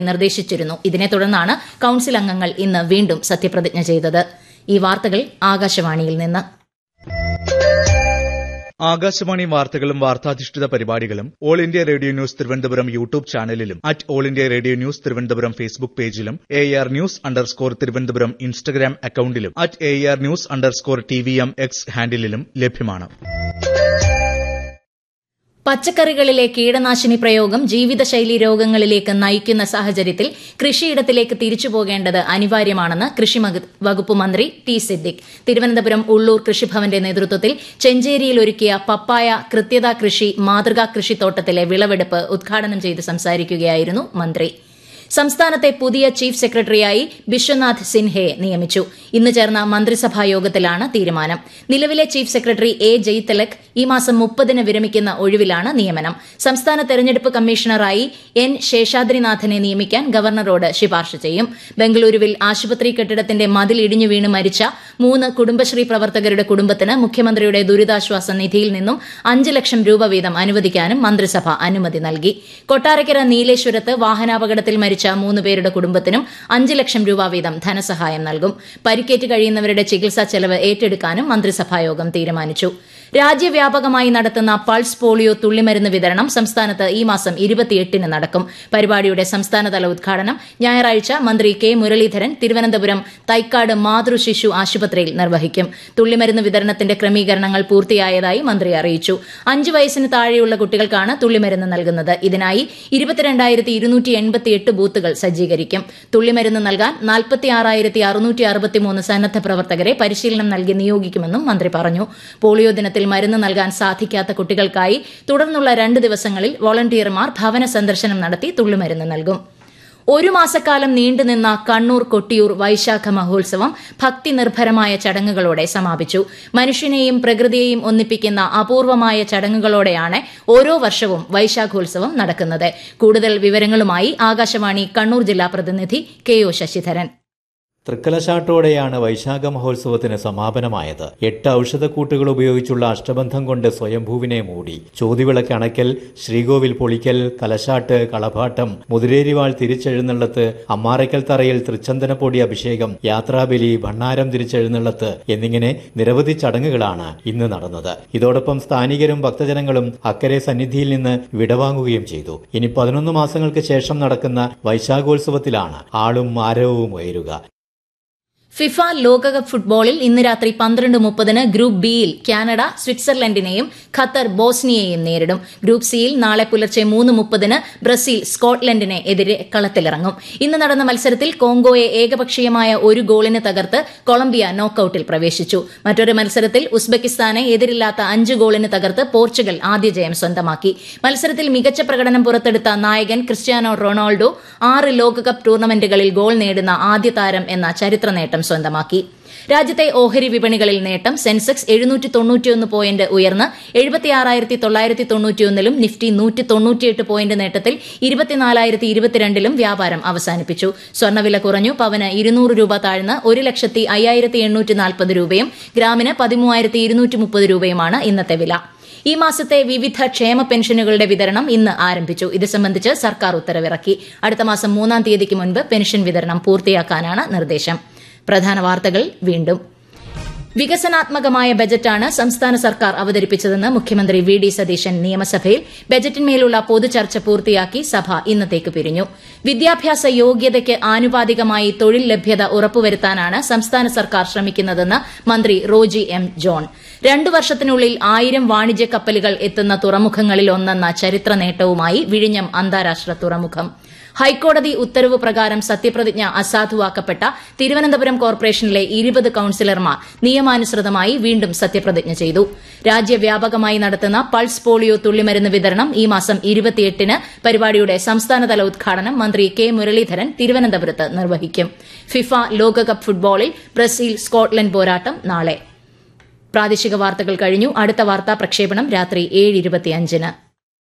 നിർദ്ദേശിച്ചിരുന്നു ഇതിനെ തുടർന്നാണ് കൌൺസിൽ അംഗങ്ങൾ ഇന്ന് വീണ്ടും സത്യപ്രതിജ്ഞ ചെയ്തത് ഈ വാർത്തകൾ ആകാശവാണിയിൽ നിന്ന് ആകാശവാണി വാർത്തകളും വാർത്താധിഷ്ഠിത പരിപാടികളും all India radio news Thiruvananthapuram YouTube ചാനലിലും at all India radio news Thiruvananthapuram Facebook പേജിലും A R news underscore Thiruvananthapuram Instagram അക്കൌണ്ടിലും at A R news underscore T V M X ഹാൻഡിലും ലഭ്യമാണ് പച്ചക്കറികളിലെ കീടനാശിനി പ്രയോഗം ജീവിതശൈലി രോഗങ്ങളിലേക്ക് നയിക്കുന്ന സാഹചര്യത്തിൽ കൃഷിയിടത്തിലേക്ക് തിരിച്ചുപോകേണ്ടത് അനിവാര്യമാണെന്ന് കൃഷി വകുപ്പ് മന്ത്രി ടി സിദ്ദിഖ് തിരുവനന്തപുരം ഉള്ളൂർ കൃഷിഭവന്റെ നേതൃത്വത്തിൽ ചെഞ്ചേരിയിൽ ഒരുക്കിയ പപ്പായ കൃത്യത കൃഷി മാതൃകാ കൃഷിത്തോട്ടത്തിലെ വിളവെടുപ്പ് ഉദ്ഘാടനം ചെയ്ത് സംസാരിക്കുകയായിരുന്നു മന്ത്രി സംസ്ഥാനത്തെ പുതിയ ചീഫ് സെക്രട്ടറിയായി ബിശ്വനാഥ് സിൻഹയെ നിയമിച്ചു ഇന്ന് ചേർന്ന മന്ത്രിസഭാ യോഗത്തിലാണ് തീരുമാനം നിലവിലെ ചീഫ് സെക്രട്ടറി എ ജയ്തിലക് ഈ മാസം മുപ്പതിന് വിരമിക്കുന്ന ഒഴിവിലാണ് നിയമനം സംസ്ഥാന തെരഞ്ഞെടുപ്പ് കമ്മീഷണറായി എൻ ശേഷാദ്രിനാഥനെ നിയമിക്കാൻ ഗവർണറോട് ശുപാർശ ചെയ്യും ബംഗളൂരുവിൽ ആശുപത്രി കെട്ടിടത്തിന്റെ മതിൽ ഇടിഞ്ഞു വീണ് മരിച്ച മൂന്ന് കുടുംബശ്രീ പ്രവർത്തകരുടെ കുടുംബത്തിന് മുഖ്യമന്ത്രിയുടെ ദുരിതാശ്വാസ നിധിയിൽ നിന്നും അഞ്ച് ലക്ഷം രൂപ വീതം അനുവദിക്കാനും മന്ത്രിസഭ അനുമതി നൽകി കൊട്ടാരക്കര നീലേശ്വരത്ത് വാഹനാപകടത്തിൽ മരിച്ച മൂന്ന് പേരുടെ കുടുംബത്തിനും അഞ്ച് ലക്ഷം രൂപ വീതം ധനസഹായം നൽകും പരിക്കേറ്റ് കഴിയുന്നവരുടെ ചികിത്സാ ചെലവ് ഏറ്റെടുക്കാനും മന്ത്രിസഭായോഗം തീരുമാനിച്ചു രാജ്യവ്യാപകമായി നടത്തുന്ന പൾസ് പോളിയോ തുള്ളിമരുന്ന് വിതരണം സംസ്ഥാനത്ത് ഈ മാസം ഇരുപത്തിയെട്ടിന് നടക്കും പരിപാടിയുടെ സംസ്ഥാനതല ഉദ്ഘാടനം ഞായറാഴ്ച മന്ത്രി കെ മുരളീധരൻ തിരുവനന്തപുരം തൈക്കാട് മാതൃ ശിശു ആശുപത്രിയിൽ നിർവഹിക്കും തുള്ളിമരുന്ന് വിതരണത്തിന്റെ ക്രമീകരണങ്ങൾ പൂർത്തിയായതായി മന്ത്രി അറിയിച്ചു അഞ്ച് വയസ്സിന് താഴെയുള്ള കുട്ടികൾക്കാണ് തുള്ളിമരുന്ന് നൽകുന്നത് ഇതിനായി ഇരുപത്തിരണ്ടായിരത്തി ഇരുന്നൂറ്റി എൺപത്തിയെട്ട് ബൂത്തുകൾ സജ്ജീകരിക്കും തുള്ളിമരുന്ന് നൽകാൻ നാൽപ്പത്തി ആറായിരത്തി അറുന്നൂറ്റി അറുപത്തിമൂന്ന് സന്നദ്ധ പ്രവർത്തകരെ പരിശീലനം നൽകി നിയോഗിക്കുമെന്നും മന്ത്രി പറഞ്ഞു പോളിയോ ദിനത്തിൽ മരുന്ന് നൽകാൻ സാധിക്കാത്ത കുട്ടികൾക്കായി തുടർന്നുള്ള രണ്ട് ദിവസങ്ങളിൽ വോളണ്ടിയർമാർ ഭവന സന്ദർശനം നടത്തി തുള്ളിമരുന്ന് നൽകും ഒരു മാസക്കാലം നീണ്ടുനിന്ന കണ്ണൂർ കൊട്ടിയൂർ വൈശാഖ മഹോത്സവം ഭക്തി നിർഭരമായ ചടങ്ങുകളോടെ സമാപിച്ചു മനുഷ്യനെയും പ്രകൃതിയെയും ഒന്നിപ്പിക്കുന്ന അപൂർവമായ ചടങ്ങുകളോടെയാണ് ഓരോ വർഷവും വൈശാഖോത്സവം നടക്കുന്നത് കൂടുതൽ വിവരങ്ങളുമായി ആകാശവാണി കണ്ണൂർ ജില്ലാ പ്രതിനിധി കെ ഒ ശശിധരൻ തൃക്കലശാട്ടോടെയാണ് വൈശാഖ മഹോത്സവത്തിന് സമാപനമായത് എട്ട് ഔഷധക്കൂട്ടുകൾ ഉപയോഗിച്ചുള്ള അഷ്ടബന്ധം കൊണ്ട് സ്വയംഭൂവിനെ മൂടി ചോതിവിളക്ക് അണയ്ക്കൽ ശ്രീകോവിൽ പൊളിക്കൽ കലശാട്ട് കളഭാട്ടം മുതിരേരിവാൾ തിരിച്ചെഴുന്നള്ളത്ത് അമ്മാറയ്ക്കൽ തറയിൽ തൃച്ചന്ദനപ്പൊടി അഭിഷേകം യാത്രാബലി ഭണ്ണാരം തിരിച്ചെഴുന്നള്ളത്ത് എന്നിങ്ങനെ നിരവധി ചടങ്ങുകളാണ് ഇന്ന് നടന്നത് ഇതോടൊപ്പം സ്ഥാനികരും ഭക്തജനങ്ങളും അക്കരെ സന്നിധിയിൽ നിന്ന് വിടവാങ്ങുകയും ചെയ്തു ഇനി പതിനൊന്ന് മാസങ്ങൾക്ക് ശേഷം നടക്കുന്ന വൈശാഖോത്സവത്തിലാണ് ആളും ആരവവും ഉയരുക ഫിഫ ലോകകപ്പ് ഫുട്ബോളിൽ ഇന്ന് രാത്രി പന്ത്രണ്ട് മുപ്പതിന് ഗ്രൂപ്പ് ബിയിൽ കാനഡ സ്വിറ്റ്സർലൻഡിനെയും ഖത്തർ ബോസ്നിയയെയും നേരിടും ഗ്രൂപ്പ് സിയിൽ നാളെ പുലർച്ചെ മൂന്ന് മുപ്പതിന് ബ്രസീൽ സ്കോട്ട്ലൻഡിനെ എതിരെ കളത്തിലിറങ്ങും ഇന്ന് നടന്ന മത്സരത്തിൽ കോങ്കോയെ ഏകപക്ഷീയമായ ഒരു ഗോളിന് തകർത്ത് കൊളംബിയ നോക്കൌട്ടിൽ പ്രവേശിച്ചു മറ്റൊരു മത്സരത്തിൽ ഉസ്ബെക്കിസ്ഥാനെ എതിരില്ലാത്ത അഞ്ച് ഗോളിന് തകർത്ത് പോർച്ചുഗൽ ആദ്യ ജയം സ്വന്തമാക്കി മത്സരത്തിൽ മികച്ച പ്രകടനം പുറത്തെടുത്ത നായകൻ ക്രിസ്ത്യാനോ റൊണാൾഡോ ആറ് ലോകകപ്പ് ടൂർണമെന്റുകളിൽ ഗോൾ നേടുന്ന ആദ്യ താരം എന്ന ചരിത്ര നേട്ടം സ്വന്തമാക്കി രാജ്യത്തെ ഓഹരി വിപണികളിൽ നേട്ടം സെൻസെക്സ് എഴുന്നൂറ്റി തൊണ്ണൂറ്റിയൊന്ന് പോയിന്റ് ഉയർന്ന് എഴുപത്തിയാറായിരത്തി തൊള്ളായിരത്തി തൊണ്ണൂറ്റിയൊന്നിലും നിഫ്റ്റി നൂറ്റി തൊണ്ണൂറ്റിയെട്ട് പോയിന്റ് നേട്ടത്തിൽ ഇരുപത്തിനാലായിരത്തി ഇരുപത്തിരണ്ടിലും വ്യാപാരം അവസാനിപ്പിച്ചു സ്വർണ്ണവില കുറഞ്ഞു പവന് ഇരുന്നൂറ് രൂപ താഴ്ന്ന് ഒരു ലക്ഷത്തി അയ്യായിരത്തി എണ്ണൂറ്റി നാൽപ്പത് രൂപയും ഗ്രാമിന് പതിമൂവായിരത്തി ഇരുന്നൂറ്റി മുപ്പത് രൂപയുമാണ് ഇന്നത്തെ വില ഈ മാസത്തെ വിവിധ ക്ഷേമ പെൻഷനുകളുടെ വിതരണം ഇന്ന് ആരംഭിച്ചു ഇത് സംബന്ധിച്ച് സർക്കാർ ഉത്തരവിറക്കി അടുത്ത മാസം മൂന്നാം തീയതിക്ക് മുൻപ് പെൻഷൻ വിതരണം പൂർത്തിയാക്കാനാണ് നിർദ്ദേശം പ്രധാന വാർത്തകൾ വീണ്ടും വികസനാത്മകമായ ബജറ്റാണ് സംസ്ഥാന സർക്കാർ അവതരിപ്പിച്ചതെന്ന് മുഖ്യമന്ത്രി വി ഡി സതീശൻ നിയമസഭയിൽ ബജറ്റിന്മേലുള്ള പൊതുചർച്ച പൂർത്തിയാക്കി സഭ ഇന്നത്തേക്ക് പിരിഞ്ഞു വിദ്യാഭ്യാസ യോഗ്യതയ്ക്ക് ആനുപാതികമായി തൊഴിൽ ലഭ്യത ഉറപ്പുവരുത്താനാണ് സംസ്ഥാന സർക്കാർ ശ്രമിക്കുന്നതെന്ന് മന്ത്രി റോജി എം ജോൺ രണ്ടു വർഷത്തിനുള്ളിൽ ആയിരം വാണിജ്യ കപ്പലുകൾ എത്തുന്ന തുറമുഖങ്ങളിൽ ഒന്നെന്ന ചരിത്ര നേട്ടവുമായി വിഴിഞ്ഞം അന്താരാഷ്ട്ര തുറമുഖം ഹൈക്കോടതി ഉത്തരവ് പ്രകാരം സത്യപ്രതിജ്ഞ അസാധുവാക്കപ്പെട്ട തിരുവനന്തപുരം കോർപ്പറേഷനിലെ ഇരുപത് കൌൺസിലർമാർ നിയമാനുസൃതമായി വീണ്ടും സത്യപ്രതിജ്ഞ ചെയ്തു രാജ്യവ്യാപകമായി നടത്തുന്ന പൾസ് പോളിയോ തുള്ളിമരുന്ന് വിതരണം ഈ മാസം ഇരുപത്തിയെട്ടിന് പരിപാടിയുടെ സംസ്ഥാനതല ഉദ്ഘാടനം മന്ത്രി കെ മുരളീധരൻ തിരുവനന്തപുരത്ത് നിർവഹിക്കും ഫിഫ ലോകകപ്പ് ഫുട്ബോളിൽ ബ്രസീൽ സ്കോട്ട്ലൻഡ് പോരാട്ടം നാളെ പ്രാദേശിക വാർത്തകൾ കഴിഞ്ഞു അടുത്ത വാർത്താ പ്രക്ഷേപണം രാത്രി ഏഴ് ഇരുപത്തിയഞ്ചിന്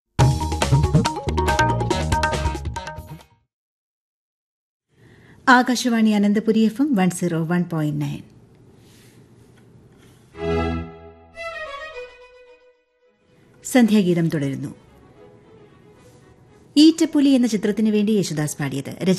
Akashvani Ananthapuri F M one zero one point nine Sandhyageetham തുടരുന്നു ഈറ്റപ്പുലി എന്ന ചിത്രത്തിനു വേണ്ടി യേശുദാസ് പാടിയത്